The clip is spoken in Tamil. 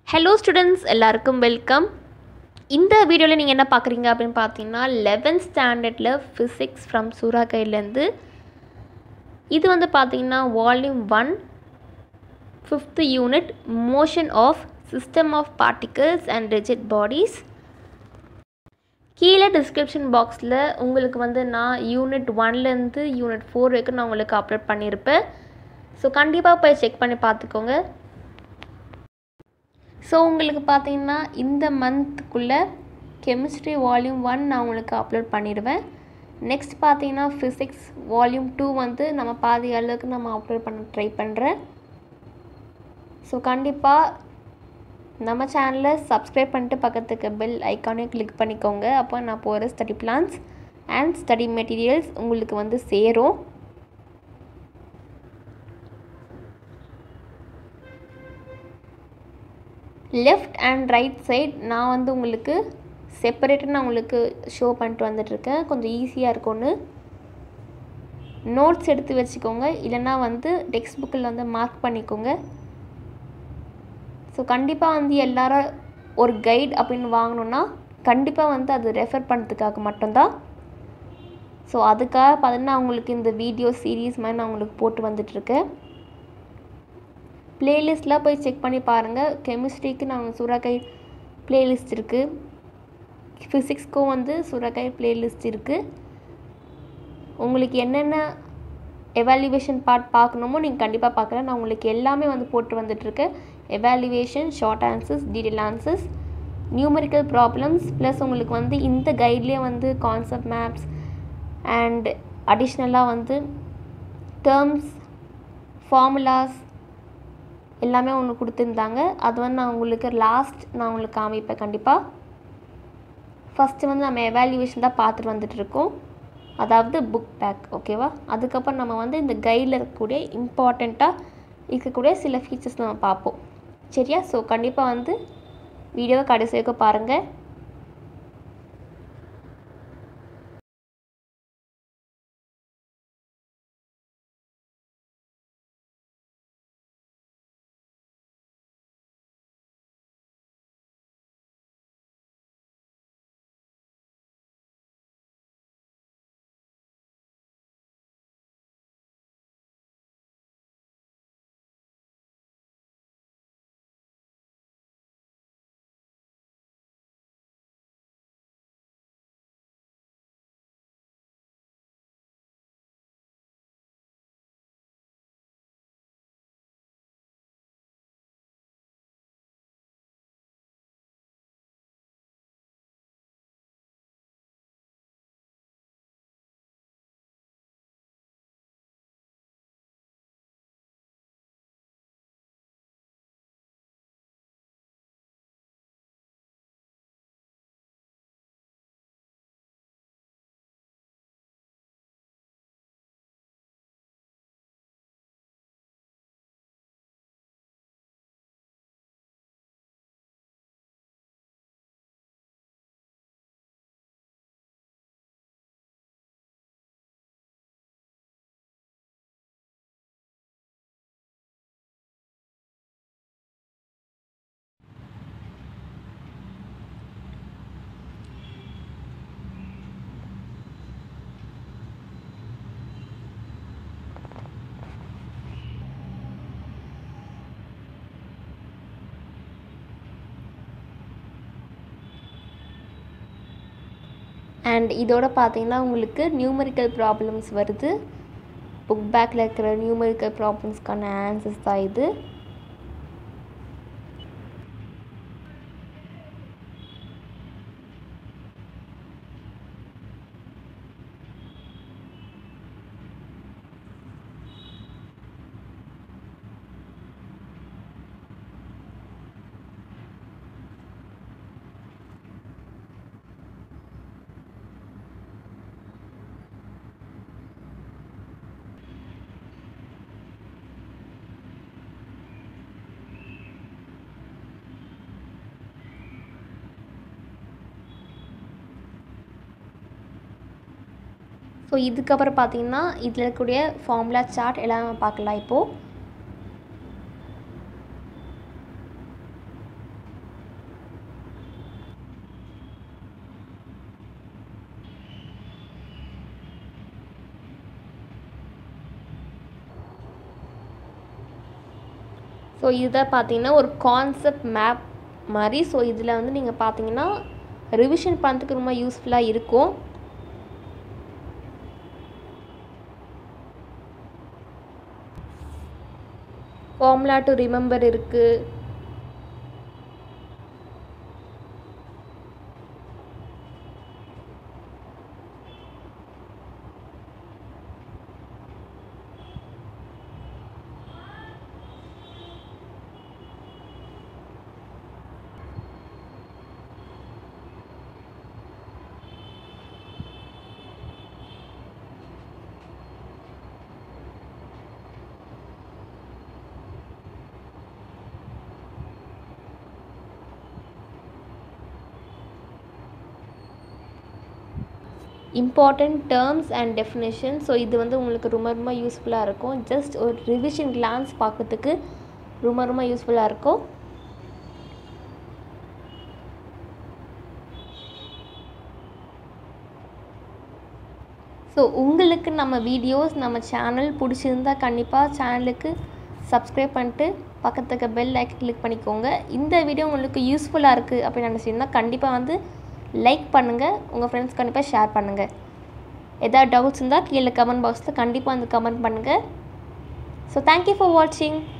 ஹலோ ஸ்டூடெண்ட்ஸ் எல்லாருக்கும் வெல்கம் இந்த வீடியோவில் நீங்கள் என்ன பார்க்குறீங்க அப்படின்னு பார்த்தீங்கன்னா லெவன்த் ஸ்டாண்டர்டில் ஃபிசிக்ஸ் ஃப்ரம் சூரா கைட்லேருந்து இது வந்து பார்த்தீங்கன்னா volume one fifth unit motion of system of particles and rigid bodies கீழே டிஸ்கிரிப்ஷன் பாக்ஸில் உங்களுக்கு வந்து நான் யூனிட் ஒன்லேருந்து யூனிட் ஃபோர் வரைக்கும் நான் உங்களுக்கு அப்லோட் பண்ணியிருப்பேன் ஸோ கண்டிப்பாக போய் செக் பண்ணி பார்த்துக்கோங்க ஸோ உங்களுக்கு பார்த்தீங்கன்னா இந்த மந்த்துக்குள்ளே கெமிஸ்ட்ரி வால்யூம் ஒன் நான் உங்களுக்கு அப்லோட் பண்ணிடுவேன் நெக்ஸ்ட் பார்த்தீங்கன்னா ஃபிசிக்ஸ் வால்யூம் டூ வந்து நம்ம பாதி அளவுக்கு நம்ம அப்லோட் பண்ண ட்ரை பண்ணுறேன் ஸோ கண்டிப்பாக நம்ம சேனலை சப்ஸ்கிரைப் பண்ணிட்டு பக்கத்துக்கு பெல் ஐக்கானையும் கிளிக் பண்ணிக்கோங்க அப்போ நான் போகிற study plans and study materials உங்களுக்கு வந்து சேரும் லெஃப்ட் அண்ட் ரைட் சைட் நான் வந்து உங்களுக்கு செப்பரேட்டாக நான் உங்களுக்கு ஷோ பண்ணிட்டு வந்துட்டுருக்கேன் கொஞ்சம் ஈஸியாக இருக்கும்னு நோட்ஸ் எடுத்து வச்சுக்கோங்க இல்லைன்னா வந்து டெக்ஸ்ட் புக்கில் வந்து மார்க் பண்ணிக்கோங்க ஸோ கண்டிப்பாக வந்து எல்லாரும் ஒரு கைட் அப்படின்னு வாங்கணுன்னா கண்டிப்பாக வந்து அது ரெஃபர் பண்ணுறதுக்காக மட்டும்தான் ஸோ அதுக்காக பார்த்தீங்கன்னா உங்களுக்கு இந்த வீடியோ சீரீஸ் மாதிரி நான் உங்களுக்கு போட்டு வந்துட்டுருக்கேன் ப்ளேலிஸ்ட்டில் போய் செக் பண்ணி பாருங்கள் கெமிஸ்ட்ரிக்கு நாங்கள் சுரக்காய் ப்ளேலிஸ்ட் இருக்குது ஃபிசிக்ஸ்க்கும் வந்து சுரக்காய் ப்ளேலிஸ்ட் இருக்குது உங்களுக்கு என்னென்ன எவாலுவேஷன் பார்ட் பார்க்கணுமோ நீங்கள் கண்டிப்பாக பார்க்கலாம் நான் உங்களுக்கு எல்லாமே வந்து போட்டு வந்துட்டுருக்கேன் evaluation short answers detail answers numerical problems plus உங்களுக்கு வந்து இந்த கைட்லேயே வந்து கான்செப்ட் மேப்ஸ் அண்ட் அடிஷ்னலாக வந்து டேர்ம்ஸ் ஃபார்முலாஸ் எல்லாமே ஒன்று கொடுத்துருந்தாங்க அது வந்து நான் உங்களுக்கு லாஸ்ட் நான் உங்களுக்கு காமிப்பேன் கண்டிப்பாக ஃபஸ்ட்டு வந்து நம்ம எவாலுவேஷன் தான் பார்த்துட்டு வந்துட்டுருக்கோம் அதாவது புக் பேக் ஓகேவா அதுக்கப்புறம் நம்ம வந்து இந்த கைடில் இருக்கக்கூடிய இம்பார்ட்டண்ட்டாக இருக்கக்கூடிய சில ஃபீச்சர்ஸ் நம்ம பார்ப்போம் சரியா ஸோ கண்டிப்பாக வந்து வீடியோவை கடைசி வரைக்கும் பாருங்கள் அண்ட் இதோட பார்த்தீங்கன்னா உங்களுக்கு நியூமரிக்கல் ப்ராப்ளம்ஸ் வருது புக் பேக்கில் இருக்கிற நியூமரிக்கல் ப்ராப்ளம்ஸ்க்கான ஆன்சர்ஸ் தான் இது ஸோ இதுக்கப்புறம் பார்த்தீங்கன்னா இதில் இருக்கக்கூடிய ஃபார்முலா சார்ட் எல்லாமே நம்ம பார்க்கலாம் இப்போது ஸோ இதை பார்த்தீங்கன்னா ஒரு கான்செப்ட் மேப் மாதிரி ஸோ இதில் வந்து நீங்கள் பார்த்தீங்கன்னா ரிவிஷன் பண்ணுறதுக்கு ரொம்ப யூஸ்ஃபுல்லாக இருக்கும் ஃபார்முலா டு ரிமெம்பர் இருக்குது important terms and definition so இது வந்து உங்களுக்கு ரொம்ப ரொம்ப யூஸ்ஃபுல்லாக இருக்கும் ஜஸ்ட் ஒரு ரிவிஷன் கிளான்ஸ் பார்க்கறதுக்கு ரொம்ப ரொம்ப யூஸ்ஃபுல்லாக இருக்கும் ஸோ உங்களுக்கு நம்ம வீடியோஸ் நம்ம சேனல் பிடிச்சிருந்தா கண்டிப்பாக சேனலுக்கு சப்ஸ்கிரைப் பண்ணிட்டு பக்கத்துக்கு பெல் ஐக்கன் கிளிக் பண்ணிக்கோங்க இந்த வீடியோ உங்களுக்கு யூஸ்ஃபுல்லாக இருக்குது அப்படின்னு நினச்சிங்கன்னா கண்டிப்பாக வந்து லைக் பண்ணுங்கள் உங்கள் ஃப்ரெண்ட்ஸ் கண்டிப்பாக ஷேர் பண்ணுங்கள் எதாவது டவுட்ஸ் இருந்தால் கீழே கமெண்ட் பாக்ஸில் கண்டிப்பாக வந்து கமெண்ட் பண்ணுங்கள் ஸோ தேங்க்யூ ஃபார் வாட்சிங்